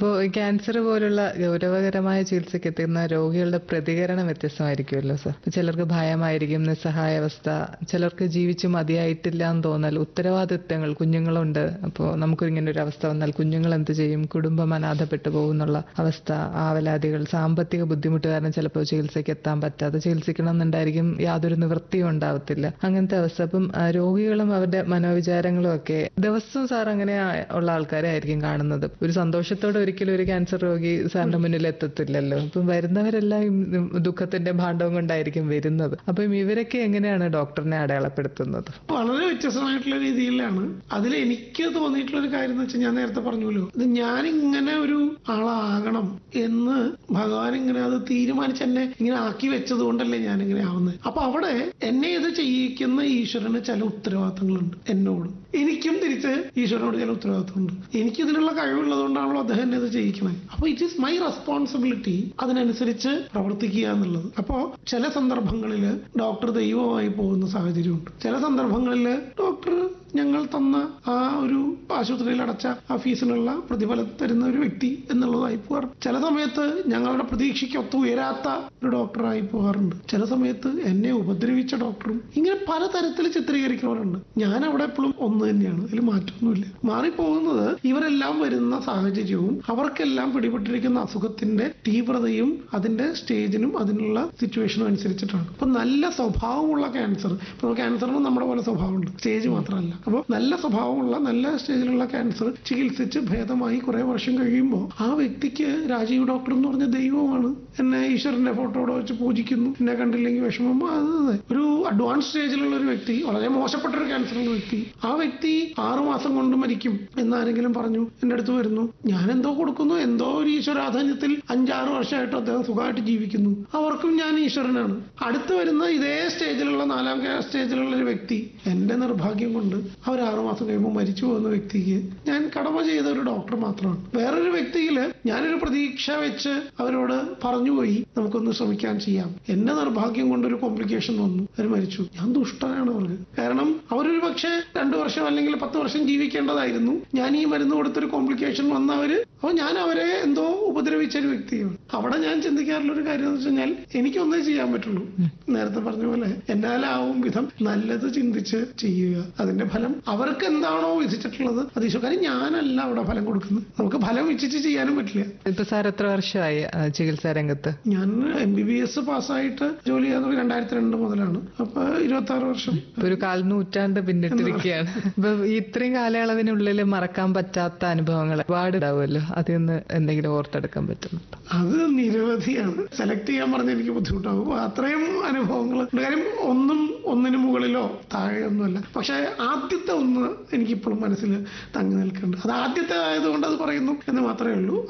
അപ്പോൾ ക്യാൻസർ പോലുള്ള ഗൗരവകരമായ ചികിത്സയ്ക്ക് എത്തുന്ന രോഗികളുടെ പ്രതികരണം വ്യത്യസ്തമായിരിക്കുമല്ലോ സർ ഇപ്പൊ ചിലർക്ക് ഭയമായിരിക്കും നിസ്സഹായാവസ്ഥ ചിലർക്ക് ജീവിച്ച് മതിയായിട്ടില്ല എന്ന് തോന്നൽ ഉത്തരവാദിത്തങ്ങൾ കുഞ്ഞുങ്ങളുണ്ട് അപ്പോൾ നമുക്ക് ഇങ്ങനെ ഒരു അവസ്ഥ വന്നാൽ കുഞ്ഞുങ്ങൾ എന്ത് ചെയ്യും കുടുംബം അനാഥപ്പെട്ടു പോകുന്നുള്ള അവസ്ഥ ആവലാതികൾ സാമ്പത്തിക ബുദ്ധിമുട്ട് കാരണം ചിലപ്പോൾ ചികിത്സയ്ക്ക് എത്താൻ പറ്റാതെ ചികിത്സിക്കണം എന്നുണ്ടായിരിക്കും യാതൊരു നിവൃത്തിയും ഉണ്ടാവത്തില്ല അങ്ങനത്തെ അവസ്ഥ അപ്പം ആ, രോഗികളും അവരുടെ മനോവിചാരങ്ങളും ഒക്കെ ദിവസവും സാർ അങ്ങനെ ആ- ഉള്ള ആൾക്കാരെ ആയിരിക്കും കാണുന്നത് ഒരു സന്തോഷത്തോടെ ഒരിക്കലും ഒരു ക്യാൻസർ രോഗി സാറിന്റെ മുന്നിൽ എത്തത്തില്ലല്ലോ അപ്പം വരുന്നവരെല്ലാം ഈ ദുഃഖത്തിന്റെ ഭാണ്ഡവും കൊണ്ടായിരിക്കും വരുന്നത് അപ്പം ഇവരൊക്കെ എങ്ങനെയാണ് ഡോക്ടറിനെ അടയാളപ്പെടുത്തുന്നത് വളരെ വ്യത്യസ്തമായിട്ടുള്ള രീതിയിലാണ് അതിൽ എനിക്ക് തോന്നിയിട്ടുള്ള ഒരു കാര്യം എന്ന് വെച്ചാൽ ഞാൻ നേരത്തെ പറഞ്ഞല്ലോ ഇത് ഞാൻ ഇങ്ങനെ ഒരു ആളാകണം എന്ന് ഭഗവാൻ ഇങ്ങനെ അത് തീരുമാനിച്ച് എന്നെ ഇങ്ങനെ ആക്കി വെച്ചത് കൊണ്ടല്ലേ ഞാൻ ഇങ്ങനെ ആവുന്നത് അപ്പൊ അവിടെ എന്നെ ഇത് ചെയ്യിക്കുന്ന ഈശ്വരന് ചില ഉത്തരവാദിത്തങ്ങളുണ്ട് എന്നോട് എനിക്കും തിരിച്ച് ഈശ്വരനോട് ചില ഉത്തരവാദിത്തമുണ്ട് എനിക്ക് ഇതിനുള്ള കഴിവുള്ളത് കൊണ്ടാണല്ലോ അദ്ദേഹം എന്നെ ഇത് ചെയ്യിക്കണേ അപ്പൊ ഇറ്റ് ഈസ് മൈ റെസ്പോൺസിബിലിറ്റി അതിനനുസരിച്ച് പ്രവർത്തിക്കുക എന്നുള്ളത് അപ്പോ ചില സന്ദർഭങ്ങളിൽ ഡോക്ടർ ദൈവമായി പോകുന്ന സാഹചര്യമുണ്ട് ചില സന്ദർഭങ്ങളിൽ ഡോക്ടർ ഞങ്ങൾ തന്ന ആ ഒരു ആശുപത്രിയിൽ അടച്ച ആ ഫീസിനുള്ള പ്രതിഫലം തരുന്ന ഒരു വ്യക്തി എന്നുള്ളതായി പോകാറുണ്ട് ചില സമയത്ത് ഞങ്ങളുടെ പ്രതീക്ഷയ്ക്ക് ഒത്തു ഉയരാത്ത ഒരു ഡോക്ടറായി പോകാറുണ്ട് ചില സമയത്ത് എന്നെ ഉപദ്രവിച്ച ഡോക്ടറും ഇങ്ങനെ പലതരത്തിൽ ചിത്രീകരിക്കുന്നവരുണ്ട് ഞാൻ അവിടെ എപ്പോഴും ഒന്ന് തന്നെയാണ് അതിൽ മാറ്റമൊന്നുമില്ല മാറിപ്പോകുന്നത് ഇവരെല്ലാം വരുന്ന സാഹചര്യവും അവർക്കെല്ലാം പിടിപെട്ടിരിക്കുന്ന അസുഖത്തിന്റെ തീവ്രതയും അതിന്റെ സ്റ്റേജിനും അതിനുള്ള സിറ്റുവേഷനും അനുസരിച്ചിട്ടാണ് അപ്പൊ നല്ല സ്വഭാവമുള്ള ക്യാൻസർ ഇപ്പോൾ ക്യാൻസറിന് നമ്മുടെ പോലെ സ്വഭാവമുണ്ട് സ്റ്റേജ് മാത്രമല്ല അപ്പോൾ നല്ല സ്വഭാവമുള്ള നല്ല സ്റ്റേജിലുള്ള ക്യാൻസർ ചികിത്സിച്ച് ഭേദമായി കുറെ വർഷം കഴിയുമ്പോൾ ആ വ്യക്തിക്ക് രാജീവ് ഡോക്ടർ എന്ന് പറഞ്ഞ ദൈവമാണ് എന്നെ ഈശ്വരന്റെ ഫോട്ടോടെ വെച്ച് പൂജിക്കുന്നു എന്നെ കണ്ടില്ലെങ്കിൽ വിഷമം അത് അതെ. ഒരു അഡ്വാൻസ് സ്റ്റേജിലുള്ള ഒരു വ്യക്തി വളരെ മോശപ്പെട്ട ഒരു ക്യാൻസറുള്ള വ്യക്തി ആ വ്യക്തി ആറു മാസം കൊണ്ട് മരിക്കും എന്നാരെങ്കിലും പറഞ്ഞു എൻ്റെ അടുത്ത് വരുന്നു ഞാൻ എന്തോ കൊടുക്കുന്നു എന്തോ ഒരു ഈശ്വരാധാന്യത്തിൽ അഞ്ചാറ് വർഷമായിട്ട് അദ്ദേഹം സുഖമായിട്ട് ജീവിക്കുന്നു അവർക്കും ഞാൻ ഈശ്വരനാണ് അടുത്ത് വരുന്ന ഇതേ സ്റ്റേജിലുള്ള നാലാം ക്ലാ- സ്റ്റേജിലുള്ള ഒരു വ്യക്തി എന്റെ നിർഭാഗ്യം കൊണ്ട് അവർ ആറുമാസം കഴിയുമ്പോൾ മരിച്ചു പോകുന്ന വ്യക്തിക്ക് ഞാൻ കടമ ചെയ്ത ഒരു ഡോക്ടർ മാത്രമാണ് വേറൊരു വ്യക്തിയില് ഞാനൊരു പ്രതീക്ഷ വെച്ച് അവരോട് പറഞ്ഞുപോയി നമുക്കൊന്ന് ശ്രമിക്കാൻ ചെയ്യാം എന്റെ നിർഭാഗ്യം കൊണ്ട് ഒരു കോംപ്ലിക്കേഷൻ വന്നു അവർ മരിച്ചു ഞാൻ ദുഷ്ടനാണ് അവർക്ക് കാരണം അവരൊരു പക്ഷേ രണ്ടു വർഷം അല്ലെങ്കിൽ പത്ത് വർഷം ജീവിക്കേണ്ടതായിരുന്നു ഞാൻ ഈ മരുന്ന് കൊടുത്തൊരു കോംപ്ലിക്കേഷൻ വന്നവര് അപ്പൊ ഞാൻ അവരെ എന്തോ ഉപദ്രവിച്ച ഒരു വ്യക്തിയാണ് അവിടെ ഞാൻ ചിന്തിക്കാറുള്ള ഒരു കാര്യം എന്ന് വെച്ച് കഴിഞ്ഞാൽ എനിക്കൊന്നേ ചെയ്യാൻ പറ്റുള്ളൂ നേരത്തെ പറഞ്ഞ പോലെ എന്നാലാവും വിധം നല്ലത് ചിന്തിച്ച് ചെയ്യുക അതിന്റെ ഫലം അവർക്ക് എന്താണോ വിധിച്ചിട്ടുള്ളത് അത് ഈശോ കാര്യം ഞാനല്ല അവിടെ ഫലം കൊടുക്കുന്നത് നമുക്ക് ഫലം ഇച്ഛിച്ച് ചെയ്യാനും പറ്റില്ല ഇപ്പൊ സാർ എത്ര വർഷമായി ആ, ചികിത്സാ രംഗത്ത് ഞാൻ എം ബി ബി എസ് പാസ്സായിട്ട് ജോലി ചെയ്യാൻ രണ്ടായിരത്തി രണ്ട് മുതലാണ് അപ്പൊ ഇരുപത്തി ആറ് വർഷം ഇപ്പൊ ഒരു കാൽ നൂറ്റാണ്ട് പിന്നിട്ടിരിക്കുകയാണ് ഇപ്പൊ ഈ ഇത്രയും കാലയളവിനുള്ളിൽ മറക്കാൻ പറ്റാത്ത അനുഭവങ്ങൾ ഒരുപാട് ഉണ്ടാവുമല്ലോ അതിൽ നിന്ന് എന്തെങ്കിലും ഓർത്തെടുക്കാൻ പറ്റുന്നുണ്ടോ അത് നിരവധിയാണ് സെലക്ട് ചെയ്യാൻ പറഞ്ഞ എനിക്ക് ബുദ്ധിമുട്ടാകും അത്രയും അനുഭവങ്ങൾ കാര്യം ഒന്നും ഒന്നിനു മുകളിലോ താഴെയൊന്നുമല്ല പക്ഷെ ആദ്യത്തെ ഒന്ന് എനിക്കിപ്പോഴും മനസ്സിൽ തങ്ങി നിൽക്കുന്നുണ്ട് അത് ആദ്യത്തെ ആയതുകൊണ്ട് അത് പറയുന്നു എന്ന് മാത്രമേ ഉള്ളൂ